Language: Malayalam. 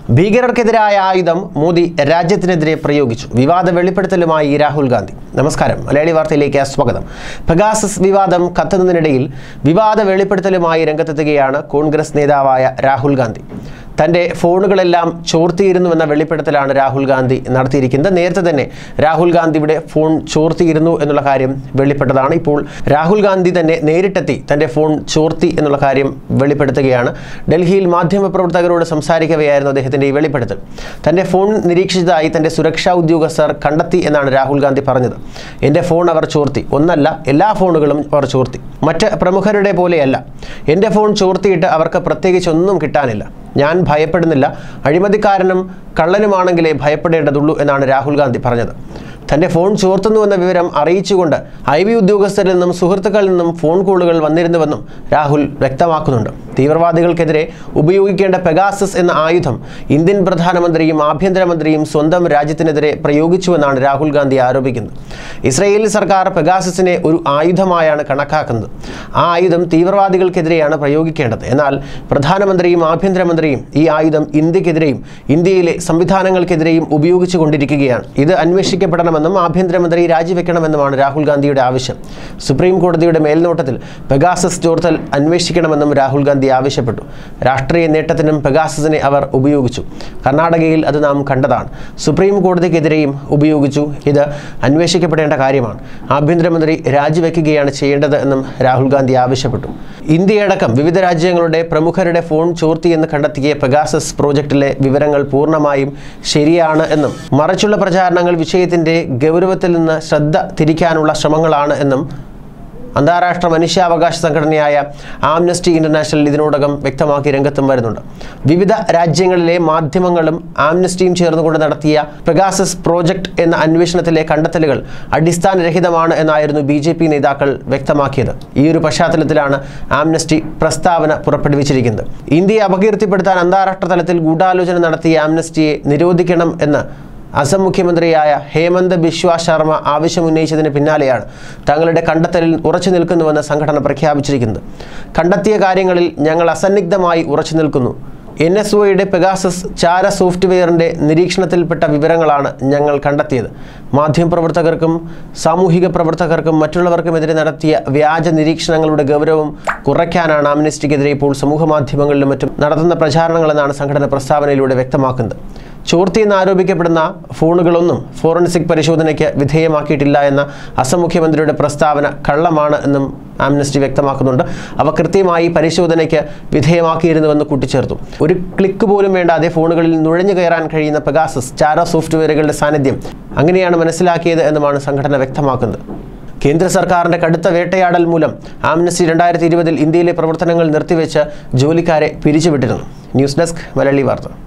ഭീകരർക്കെതിരായ ആയുധം മോദി രാജ്യത്തിനെതിരെ പ്രയോഗിച്ചു വിവാദ വെളിപ്പെടുത്തലുമായി രാഹുൽ ഗാന്ധി നമസ്കാരം മലയാളി വാർത്തയിലേക്ക് സ്വാഗതം പെഗാസസ് വിവാദം കത്തുന്നതിനിടയിൽ വിവാദ വെളിപ്പെടുത്തലുമായി രംഗത്തെത്തുകയാണ് കോൺഗ്രസ് നേതാവായ രാഹുൽ ഗാന്ധി തൻ്റെ ഫോണുകളെല്ലാം ചോർത്തിയിരുന്നുവെന്ന വെളിപ്പെടുത്തലാണ് രാഹുൽ ഗാന്ധി നടത്തിയിരിക്കുന്നത് നേരത്തെ തന്നെ രാഹുൽ ഗാന്ധിയുടെ ഫോൺ ചോർത്തിയിരുന്നു എന്നുള്ള കാര്യം വെളിപ്പെട്ടതാണ് ഇപ്പോൾ രാഹുൽ ഗാന്ധി തന്നെ നേരിട്ടെത്തി തൻ്റെ ഫോൺ ചോർത്തി എന്നുള്ള കാര്യം വെളിപ്പെടുത്തുകയാണ് ഡൽഹിയിൽ മാധ്യമപ്രവർത്തകരോട് സംസാരിക്കവെയായിരുന്നു അദ്ദേഹത്തിൻ്റെ ഈ വെളിപ്പെടുത്തൽ തൻ്റെ ഫോൺ നിരീക്ഷിച്ചതായി തൻ്റെ സുരക്ഷാ ഉദ്യോഗസ്ഥർ കണ്ടെത്തി എന്നാണ് രാഹുൽ ഗാന്ധി പറഞ്ഞത് എൻ്റെ ഫോൺ അവർ ചോർത്തി ഒന്നല്ല എല്ലാ ഫോണുകളും അവർ ചോർത്തി മറ്റ് പ്രമുഖരുടെ പോലെയല്ല എൻ്റെ ഫോൺ ചോർത്തിയിട്ട് അവർക്ക് പ്രത്യേകിച്ച് ഒന്നും കിട്ടാനില്ല ഞാൻ ഭയപ്പെടുന്നില്ല അഴിമതിക്കാരനും കള്ളനുമാണെങ്കിലേ ഭയപ്പെടേണ്ടതുള്ളൂ എന്നാണ് രാഹുൽ ഗാന്ധി പറഞ്ഞത് തൻ്റെ ഫോൺ ചോർത്തുന്നുവെന്ന വിവരം അറിയിച്ചുകൊണ്ട് ഐ ബി ഉദ്യോഗസ്ഥരിൽ നിന്നും സുഹൃത്തുക്കളിൽ നിന്നും ഫോൺ കോളുകൾ വന്നിരുന്നുവെന്നും രാഹുൽ വ്യക്തമാക്കുന്നുണ്ട് തീവ്രവാദികൾക്കെതിരെ ഉപയോഗിക്കേണ്ട പെഗാസസ് എന്ന ആയുധം ഇന്ത്യൻ പ്രധാനമന്ത്രിയും ആഭ്യന്തരമന്ത്രിയും സ്വന്തം രാജ്യത്തിനെതിരെ പ്രയോഗിച്ചുവെന്നാണ് രാഹുൽ ഗാന്ധി ആരോപിക്കുന്നത് ഇസ്രയേൽ സർക്കാർ പെഗാസസിനെ ഒരു ആയുധമായാണ് കണക്കാക്കുന്നത് ആ ആയുധം തീവ്രവാദികൾക്കെതിരെയാണ് പ്രയോഗിക്കേണ്ടത് എന്നാൽ പ്രധാനമന്ത്രിയും ആഭ്യന്തരമന്ത്രിയും ഈ ആയുധം ഇന്ത്യക്കെതിരെയും ഇന്ത്യയിലെ സംവിധാനങ്ങൾക്കെതിരെയും ഉപയോഗിച്ചു കൊണ്ടിരിക്കുകയാണ് ഇത് അന്വേഷിക്കപ്പെടണമെന്നും ആഭ്യന്തരമന്ത്രി രാജിവെക്കണമെന്നുമാണ് രാഹുൽ ഗാന്ധിയുടെ ആവശ്യം സുപ്രീം കോടതിയുടെ മേൽനോട്ടത്തിൽ പെഗാസസ് ചോർത്തൽ അന്വേഷിക്കണമെന്നും രാഹുൽ ഗാന്ധി ആവശ്യപ്പെട്ടു രാഷ്ട്രീയ നേട്ടത്തിനും പെഗാസസിനെ അവർ ഉപയോഗിച്ചു കർണാടകയിൽ അത് നാം കണ്ടതാണ് സുപ്രീം കോടതിക്കെതിരെയും ഉപയോഗിച്ചു ഇത് അന്വേഷിക്കപ്പെടേണ്ട കാര്യമാണ് ആഭ്യന്തരമന്ത്രി രാജിവെക്കുകയാണ് ചെയ്യേണ്ടത് എന്നും രാഹുൽ ഗാന്ധി ആവശ്യപ്പെട്ടു ഇന്ത്യയടക്കം വിവിധ രാജ്യങ്ങളുടെ പ്രമുഖരുടെ ഫോൺ ചോർത്തി എന്ന് കണ്ടെത്തിയ പെഗാസസ് പ്രോജക്റ്റിലെ വിവരങ്ങൾ പൂർണ്ണമായും ശരിയാണ് എന്നും മറിച്ചുള്ള പ്രചാരണങ്ങൾ വിഷയത്തിന്റെ ഗൗരവത്തിൽ നിന്ന് ശ്രദ്ധ തിരിക്കാനുള്ള ശ്രമങ്ങളാണ് എന്നും അന്താരാഷ്ട്ര മനുഷ്യാവകാശ സംഘടനയായ ആംനസ്റ്റി ഇന്റർനാഷണൽ ഇതിനോടകം വ്യക്തമാക്കി രംഗത്തും വരുന്നുണ്ട് വിവിധ രാജ്യങ്ങളിലെ മാധ്യമങ്ങളും ആംനസ്റ്റിയും ചേർന്നുകൊണ്ട് നടത്തിയ പെഗാസസ് പ്രോജക്റ്റ് എന്ന അന്വേഷണത്തിലെ കണ്ടെത്തലുകൾ അടിസ്ഥാനരഹിതമാണ് എന്നായിരുന്നു ബി ജെ പി നേതാക്കൾ വ്യക്തമാക്കിയത് ഈ ഒരു പശ്ചാത്തലത്തിലാണ് ആംനസ്റ്റി പ്രസ്താവന പുറപ്പെടുവിച്ചിരിക്കുന്നത് ഇന്ത്യയെ അപകീർത്തിപ്പെടുത്താൻ അന്താരാഷ്ട്ര തലത്തിൽ ഗൂഢാലോചന നടത്തിയ ആംനസ്റ്റിയെ നിരോധിക്കണം എന്ന് അസം മുഖ്യമന്ത്രിയായ ഹേമന്ത് ബിശ്വ ശർമ്മ ആവശ്യമുന്നയിച്ചതിന് പിന്നാലെയാണ് തങ്ങളുടെ കണ്ടെത്തലിൽ ഉറച്ചു നിൽക്കുന്നുവെന്ന് സംഘടന പ്രഖ്യാപിച്ചിരിക്കുന്നത് കണ്ടെത്തിയ കാര്യങ്ങളിൽ ഞങ്ങൾ അസന്നിഗ്ധമായി ഉറച്ചു നിൽക്കുന്നു എൻ എസ് ഒയുടെ പെഗാസസ് ചാര സോഫ്റ്റ്വെയറിൻ്റെ നിരീക്ഷണത്തിൽപ്പെട്ട വിവരങ്ങളാണ് ഞങ്ങൾ കണ്ടെത്തിയത് മാധ്യമപ്രവർത്തകർക്കും സാമൂഹിക പ്രവർത്തകർക്കും മറ്റുള്ളവർക്കുമെതിരെ നടത്തിയ വ്യാജ നിരീക്ഷണങ്ങളുടെ ഗൗരവം കുറയ്ക്കാനാണ് ആംനസ്റ്റിക്കെതിരെ ഇപ്പോൾ സമൂഹ മാധ്യമങ്ങളിലും മറ്റും നടത്തുന്ന പ്രചാരണങ്ങളെന്നാണ് സംഘടന പ്രസ്താവനയിലൂടെ വ്യക്തമാക്കുന്നത് ചോർത്തിയെന്ന് ആരോപിക്കപ്പെടുന്ന ഫോണുകളൊന്നും ഫോറൻസിക് പരിശോധനയ്ക്ക് വിധേയമാക്കിയിട്ടില്ല എന്ന അസം മുഖ്യമന്ത്രിയുടെ പ്രസ്താവന കള്ളമാണ് എന്നും ആംനസ്റ്റി വ്യക്തമാക്കുന്നുണ്ട് അവ കൃത്യമായി പരിശോധനയ്ക്ക് വിധേയമാക്കിയിരുന്നുവെന്ന് കൂട്ടിച്ചേർത്തു ഒരു ക്ലിക്ക് പോലും വേണ്ടാതെ ഫോണുകളിൽ നുഴഞ്ഞു കയറാൻ കഴിയുന്ന പെഗാസസ് ചാര സോഫ്റ്റ്വെയറുകളുടെ സാന്നിധ്യം അങ്ങനെയാണ് മനസ്സിലാക്കിയത് എന്നുമാണ് സംഘടന വ്യക്തമാക്കുന്നത് കേന്ദ്ര സർക്കാരിന്റെ കടുത്ത വേട്ടയാടൽ മൂലം ആംനസ്റ്റി രണ്ടായിരത്തി ഇരുപതിൽ ഇന്ത്യയിലെ പ്രവർത്തനങ്ങൾ നിർത്തിവെച്ച് ജോലിക്കാരെ പിരിച്ചുവിട്ടിരുന്നു ന്യൂസ് ഡെസ്ക് മലയാളി വാർത്ത